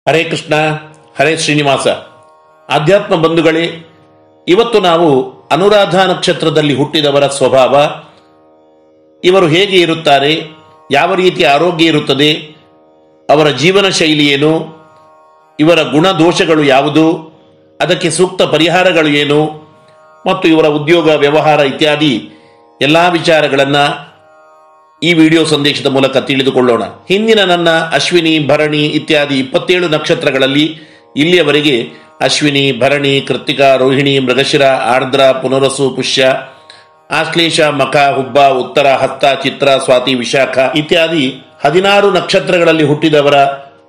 ಹರೇ ಕೃಷ್ಣ ಹರೇ ಶ್ರೀನಿವಾಸ ಆಧ್ಯಾತ್ಮ ಬಂಧುಗಳೇ ಇವತ್ತು ನಾವು ಅನುರಾಧ ನಕ್ಷತ್ರದಲ್ಲಿ ಹುಟ್ಟಿದವರ ಸ್ವಭಾವ ಇವರು ಹೇಗೆ ಇರುತ್ತಾರೆ ಯಾವ ರೀತಿಯ ಆರೋಗ್ಯ ಇರುತ್ತದೆ ಅವರ ಜೀವನ ಶೈಲಿ ಏನು ಇವರ ಗುಣ ದೋಷಗಳು ಯಾವುದು ಅದಕ್ಕೆ ಸೂಕ್ತ ಪರಿಹಾರಗಳು ಏನು ಮತ್ತು ಇವರ ಉದ್ಯೋಗ ವ್ಯವಹಾರ ಇತ್ಯಾದಿ ಎಲ್ಲ ವಿಚಾರಗಳನ್ನು ಈ ವಿಡಿಯೋ ಸಂದೇಶದ ಮೂಲಕ ತಿಳಿದುಕೊಳ್ಳೋಣ ಹಿಂದಿನ ನನ್ನ ಅಶ್ವಿನಿ ಭರಣಿ ಇತ್ಯಾದಿ ಇಪ್ಪತ್ತೇಳು ನಕ್ಷತ್ರಗಳಲ್ಲಿ ಇಲ್ಲಿಯವರೆಗೆ ಅಶ್ವಿನಿ ಭರಣಿ ಕೃತ್ತಿಕಾ ರೋಹಿಣಿ ಮೃಗಶಿರ ಆರ್ದ್ರ ಪುನರಸು ಪುಷ್ಯ ಆಶ್ಲೇಷ ಮಖ ಹುಬ್ಬ ಉತ್ತರ ಹಸ್ತ ಚಿತ್ರ ಸ್ವಾತಿ ವಿಶಾಖ ಇತ್ಯಾದಿ ಹದಿನಾರು ನಕ್ಷತ್ರಗಳಲ್ಲಿ ಹುಟ್ಟಿದವರ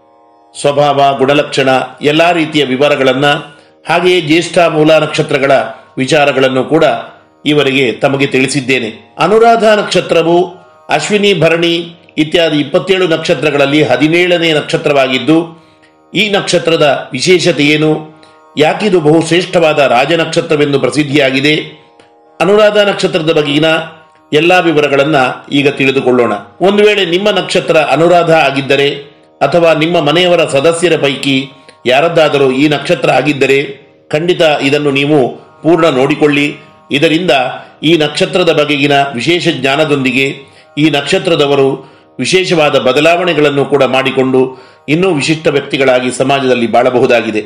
ಸ್ವಭಾವ ಗುಣಲಕ್ಷಣ ಎಲ್ಲ ರೀತಿಯ ವಿವರಗಳನ್ನು ಹಾಗೆಯೇ ಜ್ಯೇಷ್ಠ ಮೂಲ ನಕ್ಷತ್ರಗಳ ವಿಚಾರಗಳನ್ನು ಕೂಡ ಇವರಿಗೆ ತಮಗೆ ತಿಳಿಸಿದ್ದೇನೆ ಅನುರಾಧ ನಕ್ಷತ್ರವು ಅಶ್ವಿನಿ ಭರಣಿ ಇತ್ಯಾದಿ ಇಪ್ಪತ್ತೇಳು ನಕ್ಷತ್ರಗಳಲ್ಲಿ ಹದಿನೇಳನೇ ನಕ್ಷತ್ರವಾಗಿದ್ದು ಈ ನಕ್ಷತ್ರದ ವಿಶೇಷತೆ ಏನು ಯಾಕಿದು ಬಹು ಶ್ರೇಷ್ಠವಾದ ರಾಜ ನಕ್ಷತ್ರವೆಂದು ಪ್ರಸಿದ್ಧಿಯಾಗಿದೆ ಅನುರಾಧ ನಕ್ಷತ್ರದ ಬಗೆಗಿನ ಎಲ್ಲ ವಿವರಗಳನ್ನು ಈಗ ತಿಳಿದುಕೊಳ್ಳೋಣ ಒಂದು ವೇಳೆ ನಿಮ್ಮ ನಕ್ಷತ್ರ ಅನುರಾಧ ಆಗಿದ್ದರೆ ಅಥವಾ ನಿಮ್ಮ ಮನೆಯವರ ಸದಸ್ಯರ ಪೈಕಿ ಯಾರದ್ದಾದರೂ ಈ ನಕ್ಷತ್ರ ಆಗಿದ್ದರೆ ಖಂಡಿತ ಇದನ್ನು ನೀವು ಪೂರ್ಣ ನೋಡಿಕೊಳ್ಳಿ ಇದರಿಂದ ಈ ನಕ್ಷತ್ರದ ಬಗೆಗಿನ ವಿಶೇಷ ಜ್ಞಾನದೊಂದಿಗೆ ಈ ನಕ್ಷತ್ರದವರು ವಿಶೇಷವಾದ ಬದಲಾವಣೆಗಳನ್ನು ಕೂಡ ಮಾಡಿಕೊಂಡು ಇನ್ನೂ ವಿಶಿಷ್ಟ ವ್ಯಕ್ತಿಗಳಾಗಿ ಸಮಾಜದಲ್ಲಿ ಬಾಳಬಹುದಾಗಿದೆ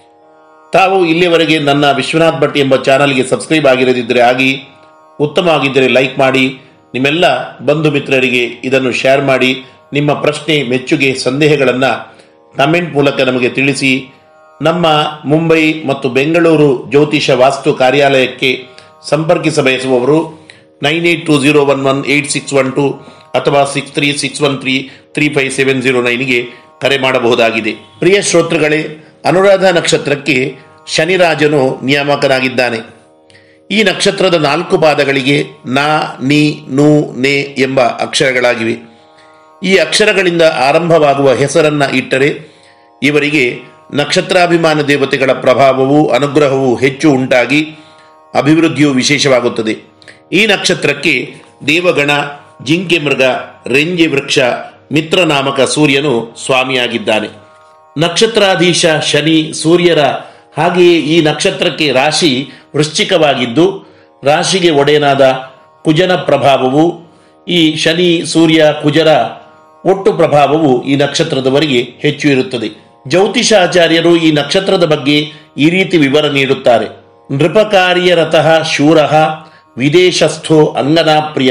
ತಾವು ಇಲ್ಲಿಯವರೆಗೆ ನನ್ನ ವಿಶ್ವನಾಥ್ ಭಟ್ ಎಂಬ ಚಾನಲ್ಗೆ ಸಬ್ಸ್ಕ್ರೈಬ್ ಆಗಿರದಿದ್ದರೆ ಆಗಿ ಉತ್ತಮವಾಗಿದ್ದರೆ ಲೈಕ್ ಮಾಡಿ ನಿಮ್ಮೆಲ್ಲ ಬಂಧು ಮಿತ್ರರಿಗೆ ಇದನ್ನು ಶೇರ್ ಮಾಡಿ ನಿಮ್ಮ ಪ್ರಶ್ನೆ ಮೆಚ್ಚುಗೆ ಸಂದೇಹಗಳನ್ನು ಕಮೆಂಟ್ ಮೂಲಕ ನಮಗೆ ತಿಳಿಸಿ ನಮ್ಮ ಮುಂಬೈ ಮತ್ತು ಬೆಂಗಳೂರು ಜ್ಯೋತಿಷ ವಾಸ್ತು ಕಾರ್ಯಾಲಯಕ್ಕೆ ಸಂಪರ್ಕಿಸ ಬಯಸುವವರು nine eight two zero one one eight six one two ಅಥವಾ six three six one three three five seven zero ನೈನ್ಗೆ ಕರೆ ಮಾಡಬಹುದಾಗಿದೆ ಪ್ರಿಯ ಶ್ರೋತೃಗಳೇ ಅನುರಾಧ ನಕ್ಷತ್ರಕ್ಕೆ ಶನಿರಾಜನು ನಿಯಾಮಕನಾಗಿದ್ದಾನೆ ಈ ನಕ್ಷತ್ರದ ನಾಲ್ಕು ಪಾದಗಳಿಗೆ ನ ನಿ ನು ನೆ ಎಂಬ ಅಕ್ಷರಗಳಾಗಿವೆ ಈ ಅಕ್ಷರಗಳಿಂದ ಆರಂಭವಾಗುವ ಹೆಸರನ್ನ ಇಟ್ಟರೆ ಇವರಿಗೆ ನಕ್ಷತ್ರಾಭಿಮಾನ ದೇವತೆಗಳ ಪ್ರಭಾವವು ಅನುಗ್ರಹವು ಹೆಚ್ಚು ಉಂಟಾಗಿ ಅಭಿವೃದ್ಧಿಯು ವಿಶೇಷವಾಗುತ್ತದೆ ಈ ನಕ್ಷತ್ರಕ್ಕೆ ದೇವಗಣ ಜಿಂಕೆ ಮೃಗ ರೆಂಜೆ ವೃಕ್ಷ ಮಿತ್ರ ನಾಮಕ ಸೂರ್ಯನು ಸ್ವಾಮಿಯಾಗಿದ್ದಾನೆ ನಕ್ಷತ್ರಾಧೀಶ ಶನಿ ಸೂರ್ಯರ ಹಾಗೆಯೇ ಈ ನಕ್ಷತ್ರಕ್ಕೆ ರಾಶಿ ವೃಶ್ಚಿಕವಾಗಿದ್ದು ರಾಶಿಗೆ ಒಡೆಯನಾದ ಕುಜನ ಪ್ರಭಾವವು ಈ ಶನಿ ಸೂರ್ಯ ಕುಜರ ಒಟ್ಟು ಪ್ರಭಾವವು ಈ ನಕ್ಷತ್ರದವರಿಗೆ ಹೆಚ್ಚು ಇರುತ್ತದೆ ಜ್ಯೋತಿಷಾಚಾರ್ಯರು ಈ ನಕ್ಷತ್ರದ ಬಗ್ಗೆ ಈ ರೀತಿ ವಿವರ ನೀಡುತ್ತಾರೆ ನೃಪಕಾರ್ಯರತಃ ಶೂರ ವಿದೇಶಸ್ಥೋ ಅಂಗನಾಪ್ರಿಯ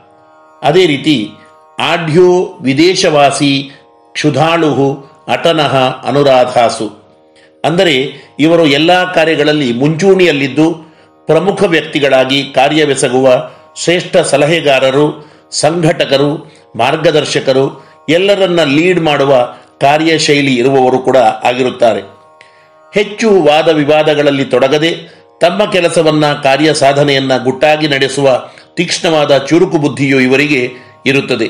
ಅದೇ ರೀತಿ ಆಢ್ಯೋ ವಿದೇಶವಾಸಿ ಕ್ಷುಧಾಳು ಅಟನಃ ಅನುರಾಧಾಸು ಅಂದರೆ ಇವರು ಎಲ್ಲ ಕಾರ್ಯಗಳಲ್ಲಿ ಮುಂಚೂಣಿಯಲ್ಲಿದ್ದು ಪ್ರಮುಖ ವ್ಯಕ್ತಿಗಳಾಗಿ ಕಾರ್ಯವೆಸಗುವ ಶ್ರೇಷ್ಠ ಸಲಹೆಗಾರರು ಸಂಘಟಕರು ಮಾರ್ಗದರ್ಶಕರು ಎಲ್ಲರನ್ನ ಲೀಡ್ ಮಾಡುವ ಕಾರ್ಯಶೈಲಿ ಇರುವವರು ಕೂಡ ಆಗಿರುತ್ತಾರೆ ಹೆಚ್ಚು ವಾದ ವಿವಾದಗಳಲ್ಲಿ ತೊಡಗದೆ ತಮ್ಮ ಕೆಲಸವನ್ನ ಕಾರ್ಯ ಸಾಧನೆಯನ್ನ ಗುಟ್ಟಾಗಿ ನಡೆಸುವ ತೀಕ್ಷ್ಣವಾದ ಚುರುಕು ಬುದ್ಧಿಯು ಇವರಿಗೆ ಇರುತ್ತದೆ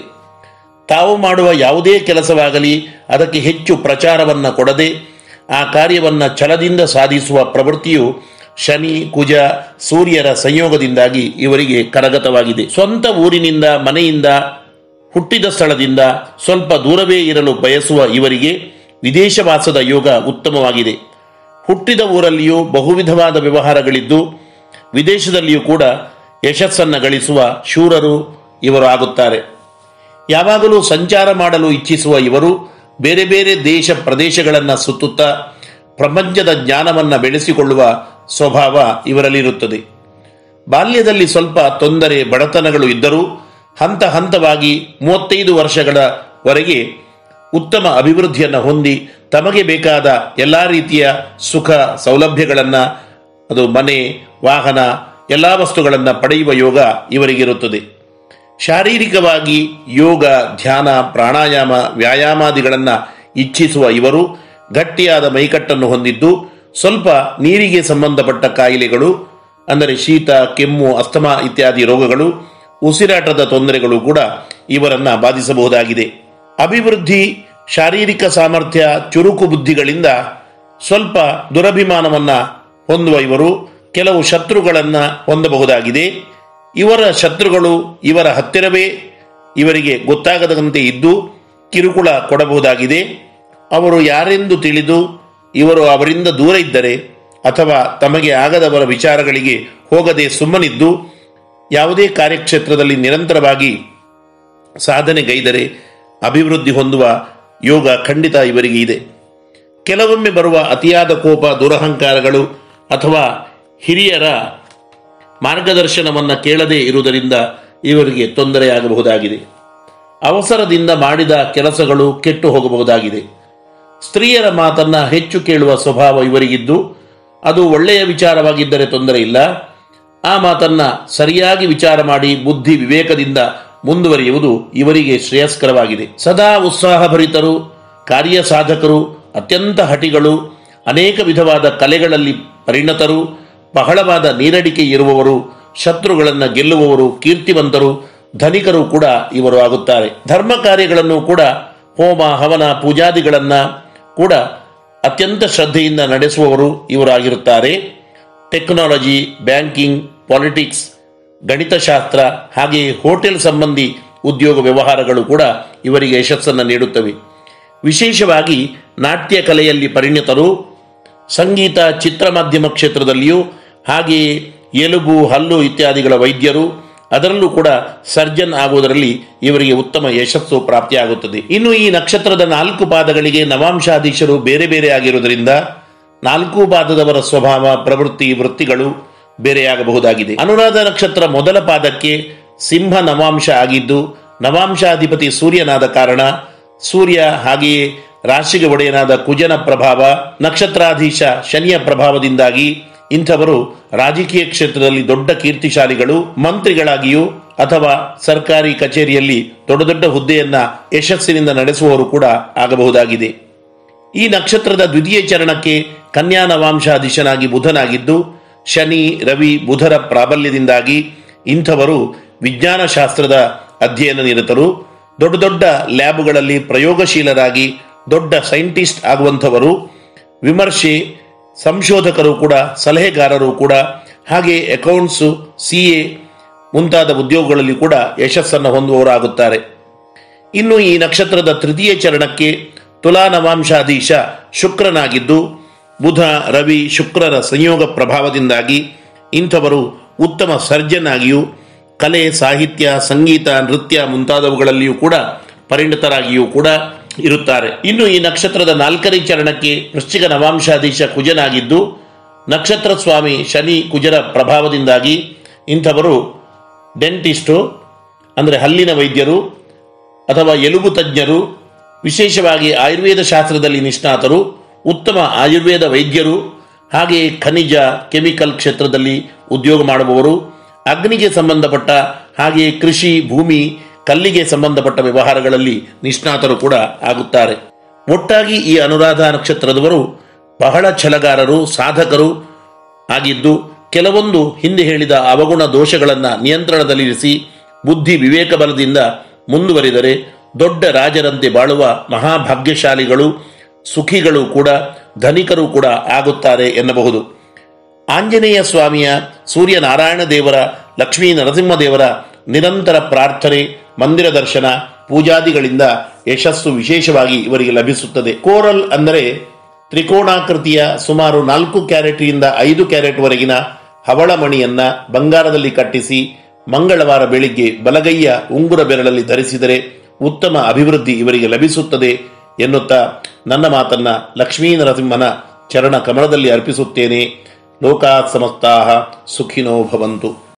ತಾವು ಮಾಡುವ ಯಾವುದೇ ಕೆಲಸವಾಗಲಿ ಅದಕ್ಕೆ ಹೆಚ್ಚು ಪ್ರಚಾರವನ್ನ ಕೊಡದೆ ಆ ಕಾರ್ಯವನ್ನ ಛಲದಿಂದ ಸಾಧಿಸುವ ಪ್ರವೃತ್ತಿಯು ಶನಿ ಕುಜ ಸೂರ್ಯರ ಸಂಯೋಗದಿಂದಾಗಿ ಇವರಿಗೆ ಕರಗತವಾಗಿದೆ ಸ್ವಂತ ಊರಿನಿಂದ ಮನೆಯಿಂದ ಹುಟ್ಟಿದ ಸ್ಥಳದಿಂದ ಸ್ವಲ್ಪ ದೂರವೇ ಇರಲು ಬಯಸುವ ಇವರಿಗೆ ವಿದೇಶವಾಸದ ಯೋಗ ಉತ್ತಮವಾಗಿದೆ ಹುಟ್ಟಿದ ಊರಲ್ಲಿಯೂ ಬಹುವಿಧವಾದ ವ್ಯವಹಾರಗಳಿದ್ದು ವಿದೇಶದಲ್ಲಿಯೂ ಕೂಡ ಯಶಸ್ಸನ್ನು ಗಳಿಸುವ ಶೂರರು ಇವರು ಆಗುತ್ತಾರೆ ಯಾವಾಗಲೂ ಸಂಚಾರ ಮಾಡಲು ಇಚ್ಛಿಸುವ ಇವರು ಬೇರೆ ಬೇರೆ ದೇಶ ಪ್ರದೇಶಗಳನ್ನು ಸುತ್ತುತ್ತಾ ಪ್ರಪಂಚದ ಜ್ಞಾನವನ್ನು ಬೆಳೆಸಿಕೊಳ್ಳುವ ಸ್ವಭಾವ ಇವರಲ್ಲಿರುತ್ತದೆ ಬಾಲ್ಯದಲ್ಲಿ ಸ್ವಲ್ಪ ತೊಂದರೆ ಬಡತನಗಳು ಇದ್ದರೂ ಹಂತ ಹಂತವಾಗಿ ಮೂವತ್ತೈದು ವರ್ಷಗಳವರೆಗೆ ಉತ್ತಮ ಅಭಿವೃದ್ಧಿಯನ್ನು ಹೊಂದಿ ತಮಗೆ ಬೇಕಾದ ಎಲ್ಲ ರೀತಿಯ ಸುಖ ಸೌಲಭ್ಯಗಳನ್ನು ಅದು ಮನೆ ವಾಹನ ಎಲ್ಲ ವಸ್ತುಗಳನ್ನು ಪಡೆಯುವ ಯೋಗ ಇವರಿಗಿರುತ್ತದೆ ಶಾರೀರಿಕವಾಗಿ ಯೋಗ ಧ್ಯಾನ ಪ್ರಾಣಾಯಾಮ ವ್ಯಾಯಾಮಾದಿಗಳನ್ನು ಇಚ್ಛಿಸುವ ಇವರು ಗಟ್ಟಿಯಾದ ಮೈಕಟ್ಟನ್ನು ಹೊಂದಿದ್ದು ಸ್ವಲ್ಪ ನೀರಿಗೆ ಸಂಬಂಧಪಟ್ಟ ಕಾಯಿಲೆಗಳು ಅಂದರೆ ಶೀತ ಕೆಮ್ಮು ಅಸ್ತಮಾ ಇತ್ಯಾದಿ ರೋಗಗಳು ಉಸಿರಾಟದ ತೊಂದರೆಗಳು ಕೂಡ ಇವರನ್ನ ಬಾಧಿಸಬಹುದಾಗಿದೆ ಅಭಿವೃದ್ಧಿ ಶಾರೀರಿಕ ಸಾಮರ್ಥ್ಯ ಚುರುಕು ಬುದ್ಧಿಗಳಿಂದ ಸ್ವಲ್ಪ ದುರಭಿಮಾನವನ್ನ ಹೊಂದುವ ಇವರು ಕೆಲವು ಶತ್ರುಗಳನ್ನ ಹೊಂದಬಹುದಾಗಿದೆ ಇವರ ಶತ್ರುಗಳು ಇವರ ಹತ್ತಿರವೇ ಇವರಿಗೆ ಗೊತ್ತಾಗದಂತೆ ಇದ್ದು ಕಿರುಕುಳ ಕೊಡಬಹುದಾಗಿದೆ ಅವರು ಯಾರೆಂದು ತಿಳಿದು ಇವರು ಅವರಿಂದ ದೂರ ಇದ್ದರೆ ಅಥವಾ ತಮಗೆ ಆಗದವರ ವಿಚಾರಗಳಿಗೆ ಹೋಗದೆ ಸುಮ್ಮನಿದ್ದು ಯಾವುದೇ ಕಾರ್ಯಕ್ಷೇತ್ರದಲ್ಲಿ ನಿರಂತರವಾಗಿ ಸಾಧನೆಗೈದರೆ ಅಭಿವೃದ್ಧಿ ಹೊಂದುವ ಯೋಗ ಖಂಡಿತ ಇವರಿಗೆ ಇದೆ ಕೆಲವೊಮ್ಮೆ ಬರುವ ಅತಿಯಾದ ಕೋಪ ದುರಹಂಕಾರಗಳು ಅಥವಾ ಹಿರಿಯರ ಮಾರ್ಗದರ್ಶನವನ್ನು ಕೇಳದೇ ಇರುವುದರಿಂದ ಇವರಿಗೆ ತೊಂದರೆಯಾಗಬಹುದಾಗಿದೆ ಅವಸರದಿಂದ ಮಾಡಿದ ಕೆಲಸಗಳು ಕೆಟ್ಟು ಹೋಗಬಹುದಾಗಿದೆ ಸ್ತ್ರೀಯರ ಮಾತನ್ನ ಹೆಚ್ಚು ಕೇಳುವ ಸ್ವಭಾವ ಇವರಿಗಿದ್ದು ಅದು ಒಳ್ಳೆಯ ವಿಚಾರವಾಗಿದ್ದರೆ ತೊಂದರೆ ಇಲ್ಲ ಆ ಮಾತನ್ನ ಸರಿಯಾಗಿ ವಿಚಾರ ಮಾಡಿ ಬುದ್ಧಿ ವಿವೇಕದಿಂದ ಮುಂದುವರಿಯುವುದು ಇವರಿಗೆ ಶ್ರೇಯಸ್ಕರವಾಗಿದೆ ಸದಾ ಉತ್ಸಾಹಭರಿತರು ಕಾರ್ಯ ಸಾಧಕರು ಅತ್ಯಂತ ಹಟಿಗಳು ಅನೇಕ ವಿಧವಾದ ಕಲೆಗಳಲ್ಲಿ ಪರಿಣತರು ಬಹಳವಾದ ನೀರಡಿಕೆ ಇರುವವರು ಶತ್ರುಗಳನ್ನು ಗೆಲ್ಲುವವರು ಕೀರ್ತಿವಂತರು ಧನಿಕರು ಕೂಡ ಇವರು ಆಗುತ್ತಾರೆ ಧರ್ಮ ಕಾರ್ಯಗಳನ್ನು ಕೂಡ ಹೋಮ ಹವನ ಪೂಜಾದಿಗಳನ್ನ ಕೂಡ ಅತ್ಯಂತ ಶ್ರದ್ಧೆಯಿಂದ ನಡೆಸುವವರು ಇವರಾಗಿರುತ್ತಾರೆ ಟೆಕ್ನಾಲಜಿ ಬ್ಯಾಂಕಿಂಗ್ ಪಾಲಿಟಿಕ್ಸ್ ಗಣಿತಶಾಸ್ತ್ರ ಹಾಗೆಯೇ ಹೋಟೆಲ್ ಸಂಬಂಧಿ ಉದ್ಯೋಗ ವ್ಯವಹಾರಗಳು ಕೂಡ ಇವರಿಗೆ ಯಶಸ್ಸನ್ನು ನೀಡುತ್ತವೆ ವಿಶೇಷವಾಗಿ ನಾಟ್ಯ ಕಲೆಯಲ್ಲಿ ಪರಿಣಿತರು ಸಂಗೀತ ಚಿತ್ರ ಮಾಧ್ಯಮ ಕ್ಷೇತ್ರದಲ್ಲಿಯೂ ಹಾಗೆಯೇ ಎಲುಬು ಹಲ್ಲು ಇತ್ಯಾದಿಗಳ ವೈದ್ಯರು ಅದರಲ್ಲೂ ಕೂಡ ಸರ್ಜನ್ ಆಗುವುದರಲ್ಲಿ ಇವರಿಗೆ ಉತ್ತಮ ಯಶಸ್ಸು ಪ್ರಾಪ್ತಿಯಾಗುತ್ತದೆ ಇನ್ನು ಈ ನಕ್ಷತ್ರದ ನಾಲ್ಕು ಪಾದಗಳಿಗೆ ನವಾಂಶಾಧೀಶರು ಬೇರೆ ಬೇರೆ ಆಗಿರುವುದರಿಂದ ನಾಲ್ಕು ಪಾದದವರ ಸ್ವಭಾವ ಪ್ರವೃತ್ತಿ ವೃತ್ತಿಗಳು ಬೇರೆಯಾಗಬಹುದಾಗಿದೆ ಅನುರಾಧ ನಕ್ಷತ್ರ ಮೊದಲ ಪಾದಕ್ಕೆ ಸಿಂಹ ನವಾಂಶ ಆಗಿದ್ದು ನವಾಂಶಾಧಿಪತಿ ಸೂರ್ಯನಾದ ಕಾರಣ ಸೂರ್ಯ ಹಾಗೆಯೇ ರಾಶಿಗೆ ಒಡೆಯನಾದ ಕುಜನ ಪ್ರಭಾವ ನಕ್ಷತ್ರಾಧೀಶ ಶನಿಯ ಪ್ರಭಾವದಿಂದಾಗಿ ಇಂಥವರು ರಾಜಕೀಯ ಕ್ಷೇತ್ರದಲ್ಲಿ ದೊಡ್ಡ ಕೀರ್ತಿಶಾಲಿಗಳು ಮಂತ್ರಿಗಳಾಗಿಯೂ ಅಥವಾ ಸರ್ಕಾರಿ ಕಚೇರಿಯಲ್ಲಿ ದೊಡ್ಡ ದೊಡ್ಡ ಹುದ್ದೆಯನ್ನ ಯಶಸ್ಸಿನಿಂದ ನಡೆಸುವವರು ಕೂಡ ಆಗಬಹುದಾಗಿದೆ ಈ ನಕ್ಷತ್ರದ ದ್ವಿತೀಯ ಚರಣಕ್ಕೆ ಕನ್ಯಾ ನವಾಂಶಾಧೀಶನಾಗಿ ಬುಧನಾಗಿದ್ದು ಶನಿ ರವಿ ಬುಧರ ಪ್ರಾಬಲ್ಯದಿಂದಾಗಿ ಇಂಥವರು ವಿಜ್ಞಾನ ಶಾಸ್ತ್ರದ ಅಧ್ಯಯನ ನಿರತರು ದೊಡ್ಡ ದೊಡ್ಡ ಲ್ಯಾಬ್ಗಳಲ್ಲಿ ಪ್ರಯೋಗಶೀಲರಾಗಿ ದೊಡ್ಡ ಸೈಂಟಿಸ್ಟ್ ಆಗುವಂಥವರು ವಿಮರ್ಶೆ ಸಂಶೋಧಕರು ಕೂಡ ಸಲಹೆಗಾರರು ಕೂಡ ಹಾಗೆ ಅಕೌಂಟ್ಸು ಸಿ ಎ ಮುಂತಾದ ಉದ್ಯೋಗಗಳಲ್ಲಿ ಕೂಡ ಯಶಸ್ಸನ್ನು ಹೊಂದುವವರಾಗುತ್ತಾರೆ ಇನ್ನು ಈ ನಕ್ಷತ್ರದ ತೃತೀಯ ಚರಣಕ್ಕೆ ತುಲಾ ನವಾಂಶಾಧೀಶ ಶುಕ್ರನಾಗಿದ್ದು ಬುಧ ರವಿ ಶುಕ್ರರ ಸಂಯೋಗ ಪ್ರಭಾವದಿಂದಾಗಿ ಇಂಥವರು ಉತ್ತಮ ಸರ್ಜನ್ ಆಗಿಯೂ ಕಲೆ ಸಾಹಿತ್ಯ ಸಂಗೀತ ನೃತ್ಯ ಮುಂತಾದವುಗಳಲ್ಲಿಯೂ ಕೂಡ ಪರಿಣಿತರಾಗಿಯೂ ಕೂಡ ಇರುತ್ತಾರೆ ಇನ್ನು ಈ ನಕ್ಷತ್ರದ ನಾಲ್ಕನೇ ಚರಣಕ್ಕೆ ವೃಶ್ಚಿಕ ನವಾಂಶಾಧೀಶ ಕುಜನಾಗಿದ್ದು ನಕ್ಷತ್ರ ಸ್ವಾಮಿ ಶನಿ ಕುಜರ ಪ್ರಭಾವದಿಂದಾಗಿ ಇಂಥವರು ಡೆಂಟಿಸ್ಟು ಅಂದರೆ ಹಲ್ಲಿನ ವೈದ್ಯರು ಅಥವಾ ಎಲುಬು ತಜ್ಞರು ವಿಶೇಷವಾಗಿ ಆಯುರ್ವೇದ ಶಾಸ್ತ್ರದಲ್ಲಿ ನಿಷ್ಣಾತರು ಉತ್ತಮ ಆಯುರ್ವೇದ ವೈದ್ಯರು ಹಾಗೆಯೇ ಖನಿಜ ಕೆಮಿಕಲ್ ಕ್ಷೇತ್ರದಲ್ಲಿ ಉದ್ಯೋಗ ಮಾಡುವವರು ಅಗ್ನಿಗೆ ಸಂಬಂಧಪಟ್ಟ ಹಾಗೆಯೇ ಕೃಷಿ ಭೂಮಿ ಕಲ್ಲಿಗೆ ಸಂಬಂಧಪಟ್ಟ ವ್ಯವಹಾರಗಳಲ್ಲಿ ನಿಷ್ಣಾತರು ಕೂಡ ಆಗುತ್ತಾರೆ ಒಟ್ಟಾಗಿ ಈ ಅನುರಾಧ ನಕ್ಷತ್ರದವರು ಬಹಳ ಛಲಗಾರರು ಸಾಧಕರು ಆಗಿದ್ದು ಕೆಲವೊಂದು ಹಿಂದೆ ಹೇಳಿದ ಅವಗುಣ ದೋಷಗಳನ್ನು ನಿಯಂತ್ರಣದಲ್ಲಿರಿಸಿ ಬುದ್ಧಿ ವಿವೇಕ ಬಲದಿಂದ ಮುಂದುವರಿದರೆ ದೊಡ್ಡ ರಾಜರಂತೆ ಬಾಳುವ ಮಹಾಭಾಗ್ಯಶಾಲಿಗಳು ಸುಖಿಗಳು ಕೂಡ ಧನಿಕರು ಕೂಡ ಆಗುತ್ತಾರೆ ಎನ್ನಬಹುದು ಆಂಜನೇಯ ಸ್ವಾಮಿಯ ಸೂರ್ಯನಾರಾಯಣ ದೇವರ ಲಕ್ಷ್ಮೀ ನರಸಿಂಹದೇವರ ನಿರಂತರ ಪ್ರಾರ್ಥನೆ ಮಂದಿರ ದರ್ಶನ ಪೂಜಾದಿಗಳಿಂದ ಯಶಸ್ಸು ವಿಶೇಷವಾಗಿ ಇವರಿಗೆ ಲಭಿಸುತ್ತದೆ ಕೋರಲ್ ಅಂದರೆ ತ್ರಿಕೋಣಾಕೃತಿಯ ಸುಮಾರು ನಾಲ್ಕು ಕ್ಯಾರೆಟ್ರಿಂದ ಐದು ಕ್ಯಾರೆಟ್ ವರೆಗಿನ ಹವಳಮಣಿಯನ್ನ ಬಂಗಾರದಲ್ಲಿ ಕಟ್ಟಿಸಿ ಮಂಗಳವಾರ ಬೆಳಿಗ್ಗೆ ಬಲಗೈಯ ಉಂಗುರ ಬೆರಳಲ್ಲಿ ಧರಿಸಿದರೆ ಉತ್ತಮ ಅಭಿವೃದ್ಧಿ ಇವರಿಗೆ ಲಭಿಸುತ್ತದೆ ಎನ್ನುತ್ತಾ ನನ್ನ ಮಾತನ್ನ ಲಕ್ಷ್ಮೀ ನರಸಿಂಹನ ಚರಣ ಕಮಲದಲ್ಲಿ ಅರ್ಪಿಸುತ್ತೇನೆ ಲೋಕಾತ್ ಸಮಸ್ತಾಹ ಸುಖಿನೋ ಭವಂತು